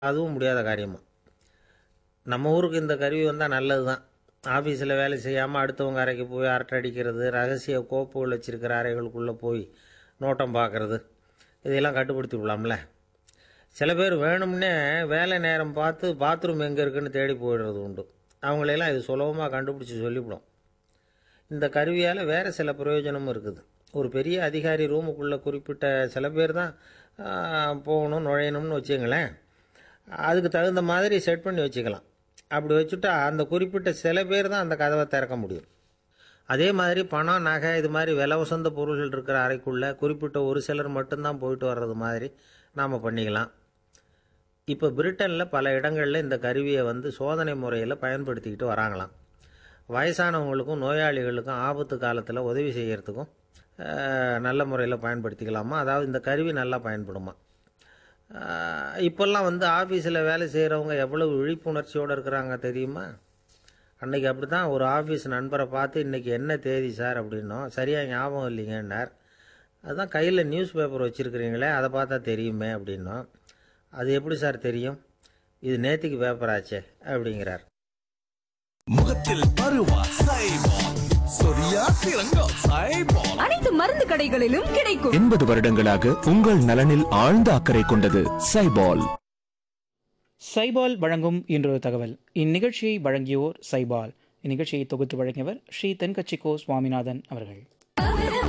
அதுவும் முடியாத காரியமா நம்ம ஊருக்கு இந்த கருவி வந்தால் நல்லது தான் ஆஃபீஸில் வேலை செய்யாமல் அடுத்தவங்க அறைக்கு போய் அரட்டை அடிக்கிறது ரகசிய கோப்புகள் வச்சுருக்கிற அறைகளுக்குள்ளே போய் நோட்டம் பார்க்குறது இதையெல்லாம் கட்டுப்படுத்தி விடலாம்ல சில பேர் வேணும்னே வேலை நேரம் பார்த்து பாத்ரூம் எங்கே இருக்குன்னு தேடி போயிடுறது உண்டு அவங்களையெல்லாம் இது சுலபமாக கண்டுபிடிச்சி சொல்லிவிடும் இந்த கருவியால் வேறு சில பிரயோஜனமும் இருக்குது ஒரு பெரிய அதிகாரி ரூமுக்குள்ளே குறிப்பிட்ட சில பேர் தான் ஆ, போகணும் நுழையணும்னு வச்சுங்களேன் அதுக்கு தகுந்த மாதிரி செட் பண்ணி வச்சுக்கலாம் அப்படி வச்சுட்டா அந்த குறிப்பிட்ட சில பேர் தான் அந்த கதவை திறக்க முடியும் அதே மாதிரி பணம் நகை இது மாதிரி விலை உசந்த பொருள்கள் இருக்கிற அறைக்குள்ளே குறிப்பிட்ட ஒரு சிலர் மட்டும்தான் போயிட்டு வர்றது மாதிரி நாம் பண்ணிக்கலாம் இப்போ பிரிட்டனில் பல இடங்களில் இந்த கருவியை வந்து சோதனை முறையில் பயன்படுத்திக்கிட்டு வராங்களாம் வயசானவங்களுக்கும் நோயாளிகளுக்கும் ஆபத்து காலத்தில் உதவி செய்கிறதுக்கும் அஹ், நல்ல முறையில் பயன்படுத்திக்கலாமா அதாவது இந்த கருவி நல்லா பயன்படுமா அஹ், இப்போல்லாம் வந்து ஆஃபீஸில் வேலை செய்கிறவங்க எவ்வளவு விழிப்புணர்ச்சியோடு இருக்கிறாங்க தெரியுமா அன்னைக்கு அப்படி தான் ஒரு ஆஃபீஸ் நண்பரை பார்த்து இன்றைக்கி என்ன தேதி சார் அப்படின்னோம் சரியாக ஞாபகம் இல்லைங்கன்னார் அதான் கையில் நியூஸ் பேப்பர் வச்சுருக்கிறீங்களே அதை பார்த்தா தெரியுமே அப்படின்னோம் அது எப்படி சார் தெரியும் இது நேத்திக்கு பேப்பர் ஆச்சே அப்படிங்கிறார் முகத்தில் பருவா சைபால் சொரியா சிறங்கோ சைபால் அனைத்து மருந்து கடைகளிலும் கிடைக்கும் எண்பது வருடங்களாக உங்கள் நலனில் ஆழ்ந்த அக்கறை கொண்டது சைபால் சைபால் வழங்கும் இன்றொரு தகவல் இந்நிகழ்ச்சியை வழங்கியோர் சைபால் இந்நிகழ்ச்சியை தொகுத்து வழங்கியவர் ஸ்ரீ தென்கட்சிக்கோ சுவாமிநாதன் அவர்கள்